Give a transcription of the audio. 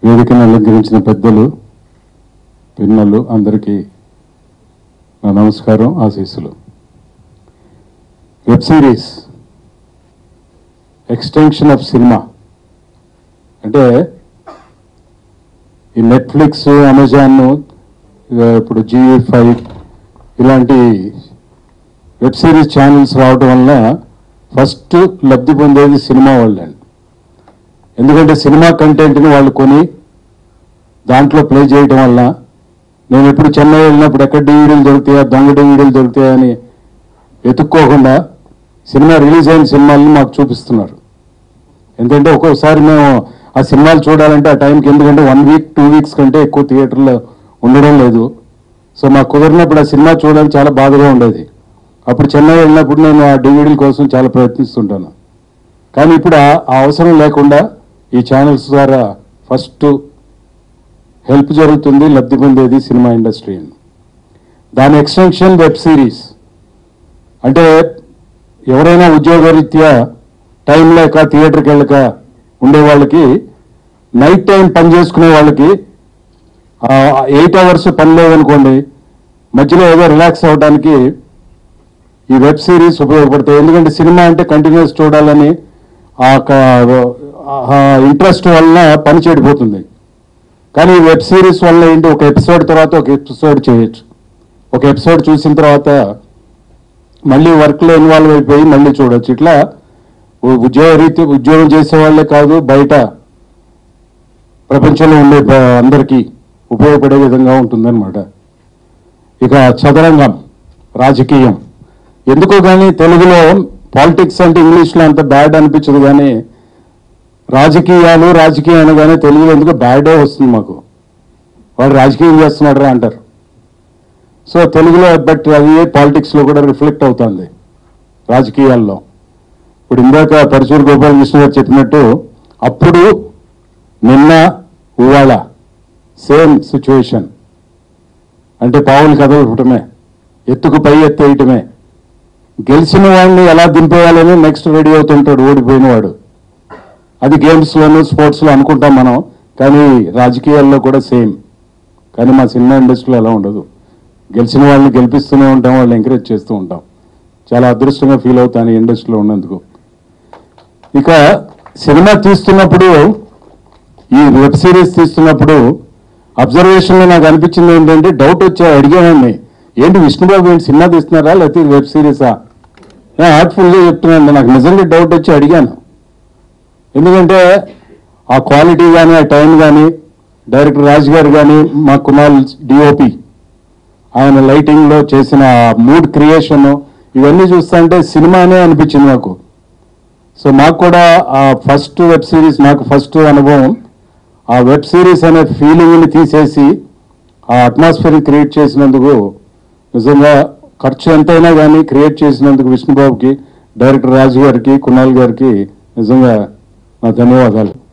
వేదికను అలంకరించిన పెద్దలు పిన్నలు అందరికీ నా నమస్కారం ఆశీస్సులు web series extension of cinema అంటే ఈ నెట్ఫ్లిక్స్ అమెజాన్ ఇప్పుడు జీ ఫైవ్ ఇలాంటి వెబ్ సిరీస్ ఛానల్స్ రావడం వల్ల ఫస్ట్ లబ్ధి పొందేది సినిమా వాళ్ళండి ఎందుకంటే సినిమా కంటెంట్ని వాళ్ళు కొని దాంట్లో ప్లే చేయడం వల్ల నేను ఎప్పుడు చెన్నై వెళ్ళినప్పుడు ఎక్కడ డివిడీలు దొరుకుతాయా దొంగ డివిడీలు దొరుకుతాయా అని వెతుక్కోకుండా సినిమా రిలీజ్ అయిన సినిమాలను మాకు చూపిస్తున్నారు ఎందుకంటే ఒక్కొక్కసారి మేము ఆ సినిమాలు చూడాలంటే ఆ టైంకి ఎందుకంటే వన్ వీక్ టూ వీక్స్ కంటే ఎక్కువ థియేటర్లో ఉండడం లేదు సో మాకు కుదిరినప్పుడు ఆ సినిమా చూడడానికి చాలా బాధగా ఉండేది అప్పుడు చెన్నై వెళ్ళినప్పుడు నేను ఆ డివిడీల కోసం చాలా ప్రయత్నిస్తుంటాను కానీ ఇప్పుడు ఆ ఆ అవసరం లేకుండా ఈ ఛానల్స్ ద్వారా ఫస్ట్ హెల్ప్ జరుగుతుంది లబ్ధి పొందేది సినిమా ఇండస్ట్రీ అని దాని ఎక్స్టెన్షన్ వెబ్ సిరీస్ అంటే ఎవరైనా ఉద్యోగరీత్యా టైం లేక థియేటర్కి వెళ్ళక ఉండే వాళ్ళకి నైట్ టైం పని చేసుకునే వాళ్ళకి ఎయిట్ అవర్స్ పని లేదనుకోండి మధ్యలో ఏదో రిలాక్స్ అవ్వడానికి ఈ వెబ్ సిరీస్ ఉపయోగపడతాయి ఎందుకంటే సినిమా అంటే కంటిన్యూస్ చూడాలని ఆ ఇంట్రెస్ట్ వలన పని చెడిపోతుంది కానీ ఈ వెబ్ సిరీస్ వల్ల ఏంటి ఒక ఎపిసోడ్ తర్వాత ఒక ఎపిసోడ్ చేయొచ్చు ఒక ఎపిసోడ్ చూసిన తర్వాత మళ్ళీ వర్క్లో ఇన్వాల్వ్ అయిపోయి మళ్ళీ చూడొచ్చు ఇట్లా ఉ- ఉద్యోగ రీతి ఉద్యోగం చేసే వాళ్ళే కాదు బయట ప్రపంచంలో ఉండే ప- అందరికీ ఉపయోగపడే విధంగా ఉంటుందన్నమాట ఇక చదరంగం రాజకీయం ఎందుకో కానీ తెలుగులో పాలిటిక్స్ అంటే ఇంగ్లీష్లో అంత బ్యాడ్ అనిపించదు కానీ రాజకీయాలు రాజకీయం అనగానే తెలుగులో ఎందుకు బ్యాడే వస్తుంది మాకు వాడు రాజకీయం చేస్తున్నాడు రా అంటారు సో తెలుగులో బట్ అది పాలిటిక్స్లో కూడా రిఫ్లెక్ట్ అవుతుంది రాజకీయాల్లో ఇప్పుడు ఇందాక పరచూరు గోపాలకృష్ణ గారు చెప్పినట్టు అప్పుడు నిన్న ఇవాళ సేమ్ సిచ్యువేషన్ అంటే పావులు కదలటమే ఎత్తుకు పై ఎత్తేయటమే గెలిచిన వాడిని ఎలా దింపేయాలని నెక్స్ట్ రెడీ అవుతుంటాడు ఓడిపోయిన వాడు అది గేమ్స్లోను స్పోర్ట్స్లో అనుకుంటాం మనం కానీ రాజకీయాల్లో కూడా సేమ్ కానీ మా సినిమా ఇండస్ట్రీలో అలా ఉండదు గెలిచిన వాళ్ళని గెలిపిస్తూనే ఉంటాం వాళ్ళని ఎంకరేజ్ చేస్తూ ఉంటాం చాలా అదృష్టంగా ఫీల్ అవుతాను ఈ ఇండస్ట్రీలో ఉన్నందుకు ఇక సినిమా తీస్తున్నప్పుడు ఈ వెబ్ సిరీస్ తీస్తున్నప్పుడు అబ్జర్వేషన్లో నాకు అనిపించింది ఏంటంటే డౌట్ వచ్చి అడిగానండి ఏంటి విష్ణుబాబు ఏంటి సినిమా తీస్తున్నారా లేకపోతే ఇది వెబ్ సిరీసా నేను హార్ట్ఫుల్గా చెప్తున్నాను నాకు నిజంగా డౌట్ వచ్చి అడిగాను ఎందుకంటే ఆ క్వాలిటీ కానీ ఆ టైం కానీ డైరెక్టర్ రాజు గారు కానీ మా కునాల్ డిఓపి ఆయన లైటింగ్లో చేసిన మూడ్ క్రియేషన్ ఇవన్నీ చూస్తుంటే సినిమానే అనిపించింది నాకు సో మాకు కూడా ఆ ఫస్ట్ వెబ్ సిరీస్ నాకు ఫస్ట్ అనుభవం ఆ వెబ్ సిరీస్ అనే ఫీలింగ్ని తీసేసి ఆ అట్మాస్ఫియర్ క్రియేట్ చేసినందుకు నిజంగా ఖర్చు ఎంతైనా కానీ క్రియేట్ చేసినందుకు విష్ణుబాబుకి డైరెక్టర్ రాజు గారికి కునాల్ గారికి నిజంగా నా ధన్యవాదాలు